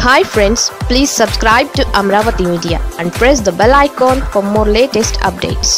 Hi friends please subscribe to Amaravati media and press the bell icon for more latest updates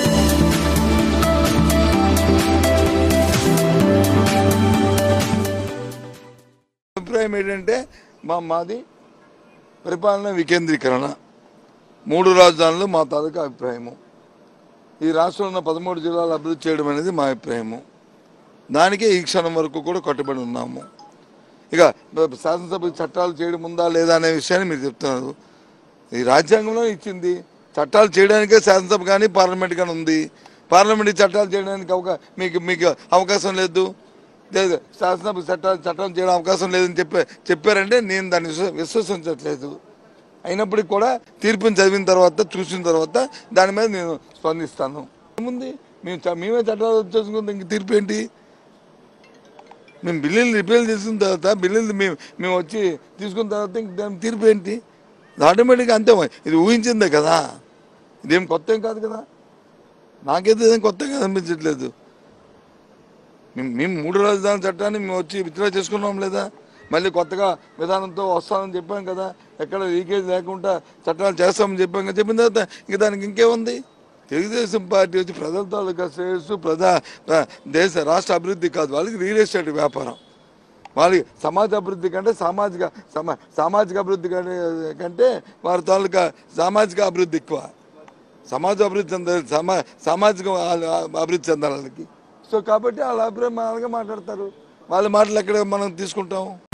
అభిప్రాయం ఏంటంటే మా మాది పరిపాలన వికేంద్రీకరణ మూడు రాజధానులు మా తాలూకా అభిప్రాయము ఈ రాష్ట్రంలో ఉన్న పదమూడు జిల్లాలు అభివృద్ధి చేయడం అనేది మా అభిప్రాయము దానికే ఈ క్షణం వరకు కూడా కట్టుబడి ఉన్నాము ఇక శాసనసభ చట్టాలు చేయడం ఉందా లేదా అనే విషయాన్ని మీరు చెప్తున్నారు ఈ రాజ్యాంగంలో ఇచ్చింది చట్టాలు చేయడానికే శాసనసభ కానీ పార్లమెంట్ కానీ ఉంది పార్లమెంట్ ఈ చట్టాలు చేయడానికి అవకా మీకు మీకు అవకాశం లేదు లేదు శాసనసభ చట్టాలు చట్టాలు చేయడం అవకాశం లేదని చెప్పి చెప్పారంటే నేను దాన్ని విశ్వ- విశ్వసించట్లేదు అయినప్పటికీ కూడా తీర్పుని చదివిన తర్వాత చూసిన తర్వాత దాని మీద నేను స్పందిస్తాను ఏముంది మేము చ- మేమే చట్టాలు చేసుకుంటే ఇంక తీర్పు ఏంటి మేము బిల్లులు రిపేర్ చేసిన తర్వాత బిల్లులు మేము మేము వచ్చి తీసుకున్న తర్వాత ఇంక దాని తీర్పు ఏంటి ఆటోమేటిక్గా అంతే మరి. ఇది ఊహించిందే కదా ఇదేం కొత్త ఏం కాదు కదా నాకైతే ఏం కొత్తగా అనిపించట్లేదు మేము మేము మూడు రాజధాని చట్టాన్ని మేము వచ్చి విత్డ్రా చేసుకున్నాం లేదా మళ్ళీ కొత్తగా విధానంతో వస్తామని చెప్పాం కదా ఎక్కడ లీకేజ్ లేకుండా చట్టాలు చేస్తామని చెప్పాం కదా చెప్పిన తర్వాత ఇంక దానికి ఇంకేముంది తెలుగుదేశం పార్టీ వచ్చి ప్రజల తాలూకా శ్రేయస్సు ప్రజా ప్ర- దేశ రాష్ట్ర అభివృద్ధి కాదు వాళ్ళకి రియల్ ఎస్టేట్ వ్యాపారం వాళ్ళకి సమాజ అభివృద్ధి కంటే సామాజిక సమా సామాజిక అభివృద్ధి కంటే కంటే వారి తాలూకా సామాజిక అభివృద్ధి ఎక్కువ సమాజ అభివృద్ధి చెందాలి సమా సామాజిక ఆ- అభివృద్ధి చెందాలి వాళ్ళకి సో కాబట్టి వాళ్ళ అభిప్రాయం అలాగే మాట్లాడతారు వాళ్ళ మాటలు ఎక్కడ మనం తీసుకుంటాం